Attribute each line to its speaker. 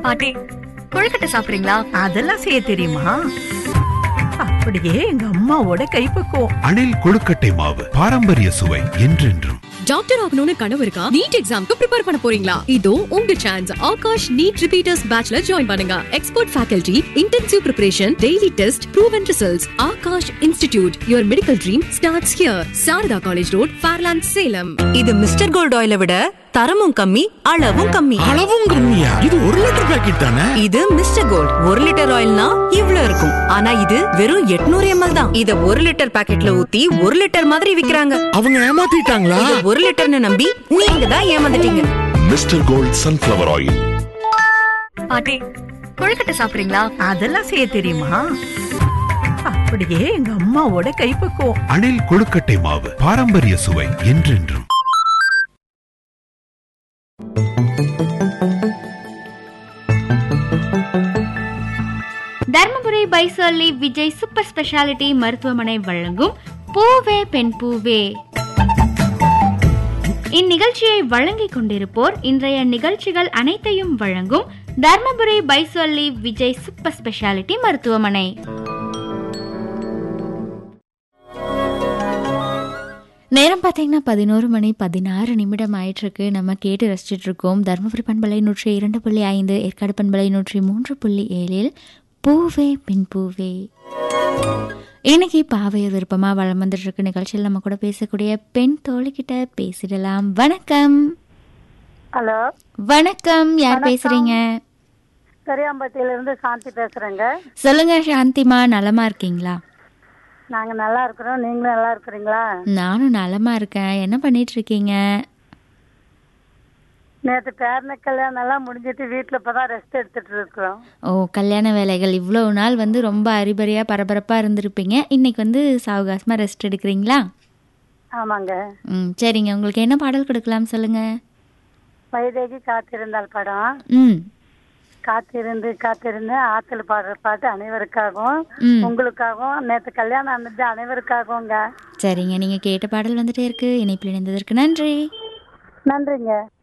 Speaker 1: பாட்டி கொழுக்கட்டை சாப்பிடுறீங்களா
Speaker 2: அதெல்லாம் செய்ய தெரியுமா அப்படியே எங்க அம்மாவோட கைப்பக்குவம்
Speaker 3: அணில் கொழுக்கட்டை மாவு பாரம்பரிய சுவை என்றென்றும்
Speaker 4: டாக்டர் ஆகணும்னு கனவு இருக்கா நீட் எக்ஸாம்க்கு ப்ரிப்பேர் பண்ண போறீங்களா இதோ உங்க சான்ஸ் ஆகாஷ் நீட் ரிப்பீட்டர்ஸ் பேட்ச்ல ஜாயின் பண்ணுங்க expert faculty intensive preparation daily test proven results Aakash institute your medical dream starts here Sarada college road Fairlands Salem
Speaker 5: இது மிஸ்டர் கோல்ட் ஆயிலை விட தரமும் கம்மி அளவும் கம்மி
Speaker 6: அளவும் கம்மியா இது ஒரு லிட்டர் பாக்கெட் தானே
Speaker 5: இது மிஸ்டர் கோல்ட் ஒரு லிட்டர் ஆயில்னா இவ்ளோ இருக்கும் ஆனா இது வெறும் 800 எம்எல் தான் இத ஒரு லிட்டர் பாக்கெட்ல ஊத்தி ஒரு லிட்டர் மாதிரி விக்கிறாங்க
Speaker 6: அவங்க ஏமாத்திட்டாங்களா
Speaker 5: இத ஒரு லிட்டர்னு நம்பி நீங்க தான் ஏமாந்துட்டீங்க
Speaker 7: மிஸ்டர் கோல்ட் சன்ஃபிளவர் ஆயில்
Speaker 1: பாட்டி கொழுக்கட்டை சாப்பிடுறீங்களா
Speaker 2: அதெல்லாம் செய்ய தெரியுமா அப்படியே எங்க அம்மாவோட கைப்பக்குவம்
Speaker 3: அணில் கொழுக்கட்டை மாவு பாரம்பரிய சுவை என்றென்றும்
Speaker 8: தர்மபுரி பைசல்லி விஜய் சூப்பர் ஸ்பெஷாலிட்டி மருத்துவமனை வழங்கும் பூவே பெண் பூவே இந்நிகழ்ச்சியை வழங்கிக் கொண்டிருப்போர் இன்றைய நிகழ்ச்சிகள் அனைத்தையும் வழங்கும் தர்மபுரி பைசல்லி விஜய் சூப்பர் ஸ்பெஷாலிட்டி மருத்துவமனை
Speaker 9: நேரம் பார்த்தீங்கன்னா பதினோரு மணி பதினாறு நிமிடம் ஆயிட்டிருக்கு நம்ம கேட்டு ரசிச்சிட்டு இருக்கோம் தருமபுரி பண்பலை நூற்றி இரண்டு புள்ளி ஐந்து ஏற்காடு பண்பலை நூற்றி மூன்று புள்ளி ஏழில் பூவே பின் பூவே இன்னைக்கு பாவையர் விருப்பமாக வளம் வந்துட்டு இருக்கு நிகழ்ச்சியில் நம்ம கூட பேசக்கூடிய பெண் தோழிக்கிட்ட பேசிடலாம் வணக்கம்
Speaker 10: ஹலோ
Speaker 9: வணக்கம் யார் பேசுறீங்க
Speaker 10: பெரியாம்பட்டியில இருந்து சாந்தி பேசுறேங்க
Speaker 9: சொல்லுங்க சாந்திமா நலமா இருக்கீங்களா
Speaker 10: நாங்க நல்லா இருக்கிறோம் நீங்களும் நல்லா இருக்கிறீங்களா
Speaker 9: நானும் நலமா இருக்கேன் என்ன பண்ணிட்டு இருக்கீங்க
Speaker 10: நேற்று பேரன கல்யாணம் எல்லாம் முடிஞ்சிட்டு வீட்டுல இப்பதான் ரெஸ்ட் எடுத்துட்டு இருக்கிறோம்
Speaker 9: ஓ கல்யாண வேலைகள் இவ்வளவு நாள் வந்து ரொம்ப அரிபரியாக பரபரப்பாக இருந்திருப்பீங்க இன்னைக்கு வந்து சாவகாசமாக ரெஸ்ட் எடுக்கிறீங்களா
Speaker 10: ஆமாங்க
Speaker 9: ம் சரிங்க உங்களுக்கு என்ன பாடல் கொடுக்கலாம் சொல்லுங்க
Speaker 10: வைதேகி காத்திருந்தால் படம்
Speaker 9: ம்
Speaker 10: காத்திருந்து காத்திருந்து ஆத்துல பாடுற பாட்டு அனைவருக்காகவும்
Speaker 9: ம்.
Speaker 10: உங்களுக்காகவும் நேற்று கல்யாணம் ஆனது அனைவருக்காகவுங்க
Speaker 9: சரிங்க நீங்கள் கேட்ட பாடல் வந்துட்டே இருக்கு இணைப்பில் இணைந்ததற்கு நன்றி
Speaker 10: நன்றிங்க